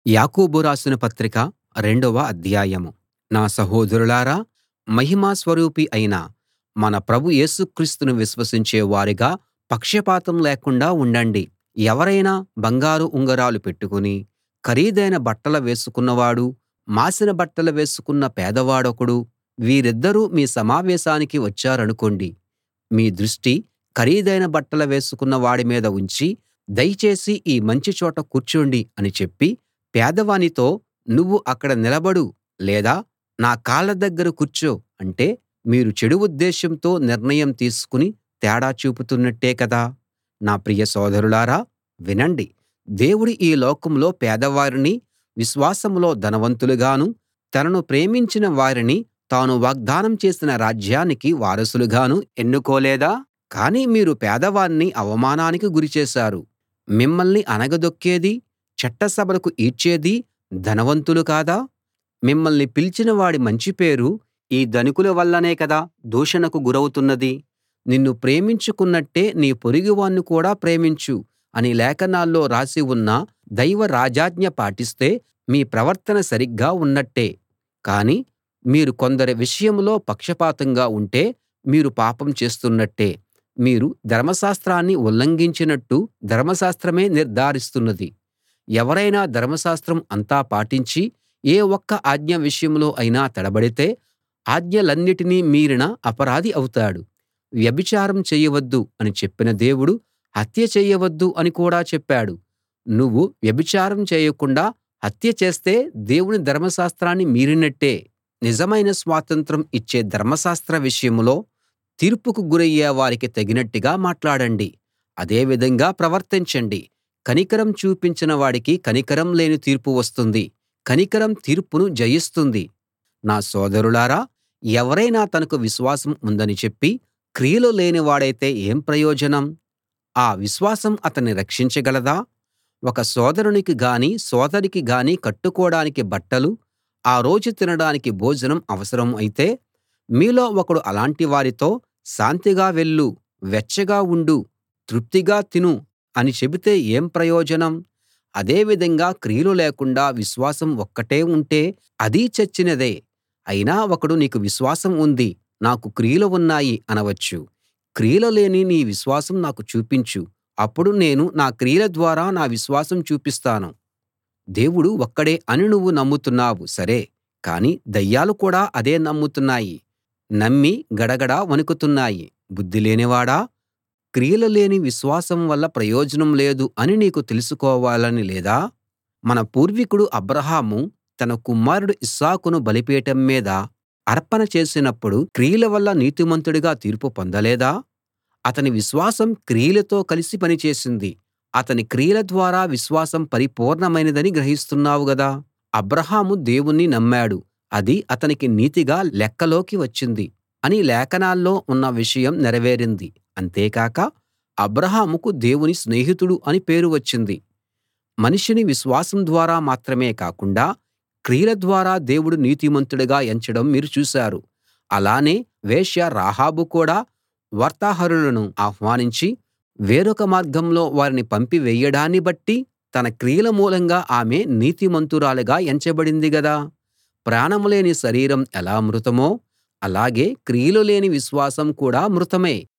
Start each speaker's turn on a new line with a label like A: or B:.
A: యాకోబు రాసిన పత్రిక రెండవ అధ్యాయం నా సహోదరులారా మహిమ స్వరూపి అయిన మన ప్రభు యేసు క్రీస్తును విశ్వసించే వారుగా పక్షపాతం లేకుండా ఉండండి ఎవరైనా బంగారు ఉంగరాలు పెట్టుకుని ఖరీదైన బట్టలు వేసుకున్నవాడూ మాసిన బట్టలు వేసుకున్న పేదవాడొకడు వీరిద్దరూ మీ సమావేశానికి వచ్చారనుకోండి మీ దృష్టి ఖరీదైన బట్టలు వేసుకున్న వాడి మీద ఉంచి దయచేసి ఈ మంచి చోట కూర్చోండి అని చెప్పి పేదవానితో నువ్వు అక్కడ నిలబడు లేదా నా కాళ్ళ దగ్గర కూర్చో అంటే మీరు చెడు ఉద్దేశంతో నిర్ణయం తీసుకుని తేడా చూపుతున్నట్టే కదా నా ప్రియ సోదరులారా వినండి దేవుడు ఈ లోకంలో పేదవారిని విశ్వాసంలో ధనవంతులుగాను తనను ప్రేమించిన వారిని తాను వాగ్దానం చేసిన రాజ్యానికి వారసులుగాను ఎన్నుకోలేదా కానీ మీరు పేదవారిని అవమానానికి గురిచేశారు మిమ్మల్ని అణగదొక్కేదీ చట్టసభలకు ఈడ్చేదీ ధనవంతులు కాదా మిమ్మల్ని పిలిచిన వాడి మంచి పేరు ఈ ధనికుల వల్లనే కదా దూషణకు గురౌతున్నది నిన్ను ప్రేమించుకున్నట్టే నీ పొరుగువాణ్ణి కూడా ప్రేమించు అని లేఖనాల్లో రాసి ఉన్న దైవ రాజాజ్ఞ పాటిస్తే మీ ప్రవర్తన సరిగ్గా ఉన్నట్టే కానీ మీరు కొందరి విషయంలో పక్షపాతంగా ఉంటే మీరు పాపం చేస్తున్నట్టే మీరు ధర్మశాస్త్రాన్ని ఉల్లంఘించినట్టు ధర్మశాస్త్రమే నిర్ధారిస్తున్నది ఎవరైనా ధర్మశాస్త్రం అంతా పాటించి ఏ ఒక్క ఆజ్ఞ విషయంలో అయినా తడబడితే ఆజ్ఞలన్నిటినీ మీరిన అపరాధి అవుతాడు వ్యభిచారం చేయవద్దు అని చెప్పిన దేవుడు హత్య చేయవద్దు అని కూడా చెప్పాడు నువ్వు వ్యభిచారం చేయకుండా హత్య చేస్తే దేవుని ధర్మశాస్త్రాన్ని మీరినట్టే నిజమైన స్వాతంత్రం ఇచ్చే ధర్మశాస్త్ర విషయంలో తీర్పుకు గురయ్యే వారికి తగినట్టుగా మాట్లాడండి అదే విధంగా ప్రవర్తించండి కనికరం చూపించిన వాడికి కనికరం లేని తీర్పు వస్తుంది కనికరం తీర్పును జయిస్తుంది నా సోదరులారా ఎవరైనా తనకు విశ్వాసం ఉందని చెప్పి క్రియలు లేనివాడైతే ఏం ప్రయోజనం ఆ విశ్వాసం అతన్ని రక్షించగలదా ఒక సోదరునికి గాని సోదరికి గాని కట్టుకోడానికి బట్టలు ఆ రోజు తినడానికి భోజనం అవసరం అయితే మీలో ఒకడు అలాంటి వారితో శాంతిగా వెళ్ళు వెచ్చగా ఉండు తృప్తిగా తిను అని చెబితే ఏం ప్రయోజనం అదే విధంగా క్రియలు లేకుండా విశ్వాసం ఒక్కటే ఉంటే అదీ చచ్చినదే అయినా ఒకడు నీకు విశ్వాసం ఉంది నాకు క్రియలు ఉన్నాయి అనవచ్చు క్రియలు లేని నీ విశ్వాసం నాకు చూపించు అప్పుడు నేను నా క్రియల ద్వారా నా విశ్వాసం చూపిస్తాను దేవుడు ఒక్కడే అని నువ్వు నమ్ముతున్నావు సరే కానీ దయ్యాలు కూడా అదే నమ్ముతున్నాయి నమ్మి గడగడ వణుకుతున్నాయి బుద్ధి లేనివాడా క్రియలు లేని విశ్వాసం వల్ల ప్రయోజనం లేదు అని నీకు తెలుసుకోవాలని లేదా మన పూర్వీకుడు అబ్రాహాము తన కుమారుడు ఇస్సాకును బలిపీఠం మీద అర్పణ చేసినప్పుడు క్రియల వల్ల నీతిమంతుడిగా తీర్పు పొందలేదా అతని విశ్వాసం క్రియలతో కలిసి పనిచేసింది అతని క్రియల ద్వారా విశ్వాసం పరిపూర్ణమైనదని గ్రహిస్తున్నావు గదా అబ్రాహాము దేవుణ్ణి నమ్మాడు అది అతనికి నీతిగా లెక్కలోకి వచ్చింది అని లేఖనాల్లో ఉన్న విషయం నెరవేరింది అంతేకాక అబ్రాహాముకు దేవుని స్నేహితుడు అని పేరు వచ్చింది మనిషిని విశ్వాసం ద్వారా మాత్రమే కాకుండా క్రియల ద్వారా దేవుడు నీతిమంతుడిగా ఎంచడం మీరు చూశారు అలానే వేశ్య రాహాబు కూడా వార్తాహరులను ఆహ్వానించి వేరొక మార్గంలో వారిని పంపివేయడాన్ని బట్టి తన క్రియల మూలంగా ఆమె నీతిమంతురాలిగా ఎంచబడింది గదా ప్రాణం లేని శరీరం ఎలా మృతమో అలాగే క్రియలు లేని విశ్వాసం కూడా మృతమే